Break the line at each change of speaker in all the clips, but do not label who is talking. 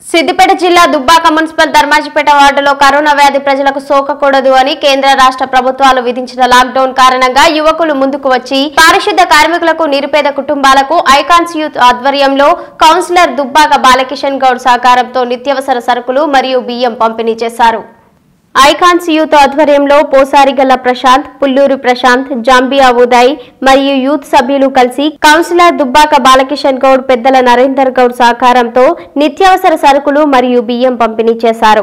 సిద్దిపేట జిల్లా దుబ్బాక మున్సిపల్ ధర్మాజిపేట వార్డులో కరోనా వ్యాధి ప్రజలకు సోకకూడదు అని కేంద్ర రాష్ట్ర ప్రభుత్వాలు విధించిన లాక్డౌన్ కారణంగా యువకులు ముందుకు వచ్చి పారిశుద్ధ కార్మికులకు నిరుపేద కుటుంబాలకు ఐకాన్స్ యూత్ ఆధ్వర్యంలో కౌన్సిలర్ దుబ్బాక బాలకిషన్ గౌడ్ సహకారంతో నిత్యావసర సరుకులు మరియు బియ్యం పంపిణీ చేశారు ఐకాన్స్ యూత్ ఆధ్వర్యంలో పోసారిగల్ల ప్రశాంత్ పుల్లూరు ప్రశాంత్ జాంబియా ఉదయ్ మరియు యూత్ సభ్యులు కలిసి కౌన్సిలర్ దుబ్బాక బాలకిషన్ గౌడ్ పెద్దల నరేందర్ గౌడ్ సహకారంతో నిత్యావసర సరుకులు మరియు బియ్యం పంపిణీ చేశారు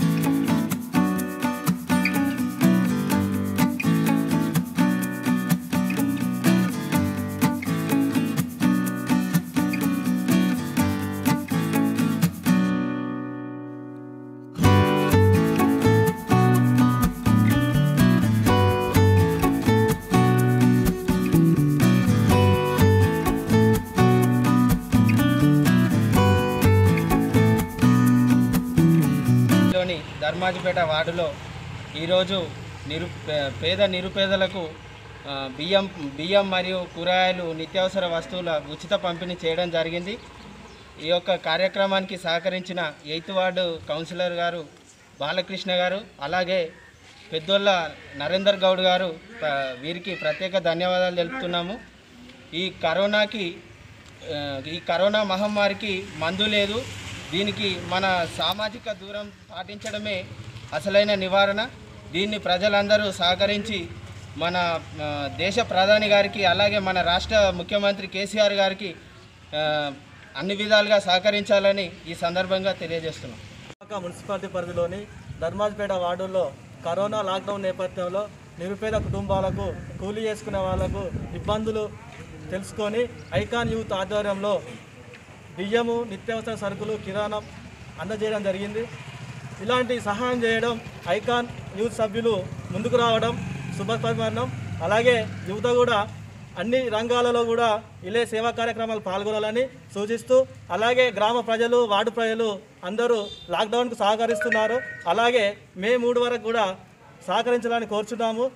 లోని ధర్మాజిపేట వార్డులో ఈరోజు నిరు పే- పేద నిరుపేదలకు ఆ, బియ్యం బియ్యం మరియు కూరగాయలు నిత్యావసర వస్తువుల ఉచిత పంపిణీ చేయడం జరిగింది ఈ యొక్క కార్యక్రమానికి సహకరించిన ఎయిత్ వార్డు కౌన్సిలర్ గారు బాలకృష్ణ గారు అలాగే పెద్దోళ్ళ నరేందర్ గౌడ్ గారు ప- వీరికి ప్రత్యేక ధన్యవాదాలు తెలుపుతున్నాము ఈ కరోనాకి ఆ, ఈ కరోనా మహమ్మారికి మందు లేదు దీనికి మన సామాజిక దూరం పాటించడమే అసలైన నివారణ దీన్ని ప్రజలందరూ సహకరించి మన ఆ, దేశ ప్రధాని గారికి అలాగే మన రాష్ట్ర ముఖ్యమంత్రి కేసీఆర్ గారికి ఆ, అన్ని విధాలుగా సహకరించాలని ఈ సందర్భంగా తెలియజేస్తున్నాం
విశాఖ మున్సిపాలిటీ పరిధిలోని ధర్మాజ్పేట వార్డుల్లో కరోనా లాక్డౌన్ నేపథ్యంలో నిరుపేద కుటుంబాలకు కూలీ చేసుకునే వాళ్లకు ఇబ్బందులు తెలుసుకొని ఐకాన్ యూత్ ఆధ్వర్యంలో బియ్యము నిత్యావసర సరుకులు కిరాణం అందజేయడం జరిగింది ఇలాంటి సహాయం చేయడం ఐకాన్ యూత్ సభ్యులు ముందుకు రావడం శుభపరిమాణం అలాగే యువత కూడా అన్ని రంగాలలో కూడా ఇలే సేవా కార్యక్రమాలు పాల్గొనాలని సూచిస్తూ అలాగే గ్రామ ప్రజలు వార్డు ప్రజలు అందరూ లాక్డౌన్కు సహకరిస్తున్నారు అలాగే మే మూడు వరకు కూడా సహకరించాలని కోరుచున్నాము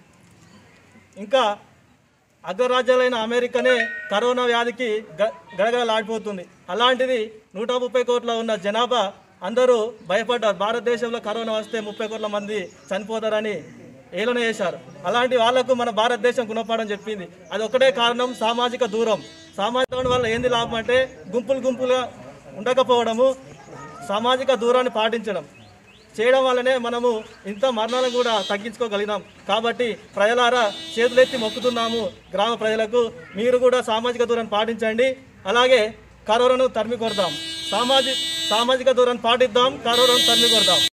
ఇంకా అగ్రరాజ్యాలైన అమెరికానే కరోనా వ్యాధికి గ- గడగడలాడిపోతుంది అలాంటిది నూట ముప్పై కోట్ల ఉన్న జనాభా అందరూ భయపడ్డారు భారతదేశంలో కరోనా వస్తే ముప్పై కోట్ల మంది చనిపోతారని ఏలన చేశారు అలాంటి వాళ్లకు మన భారతదేశం గుణపాఠం చెప్పింది అది ఒకటే కారణం సామాజిక దూరం సామాజిక దూరం వల్ల ఏంది లాభం అంటే గుంపులు గుంపులుగా ఉండకపోవడము సామాజిక దూరాన్ని పాటించడం చేయడం వల్లనే మనము ఇంత మరణాలను కూడా తగ్గించుకోగలిగినాం కాబట్టి ప్రజలారా చేతులెత్తి మొక్కుతున్నాము గ్రామ ప్రజలకు మీరు కూడా సామాజిక దూరాన్ని పాటించండి అలాగే కరోనాను తరిమి కొడదాం సామాజిక సామాజిక దూరాన్ని పాటిద్దాం కరోనాను తరిమి కొడదాం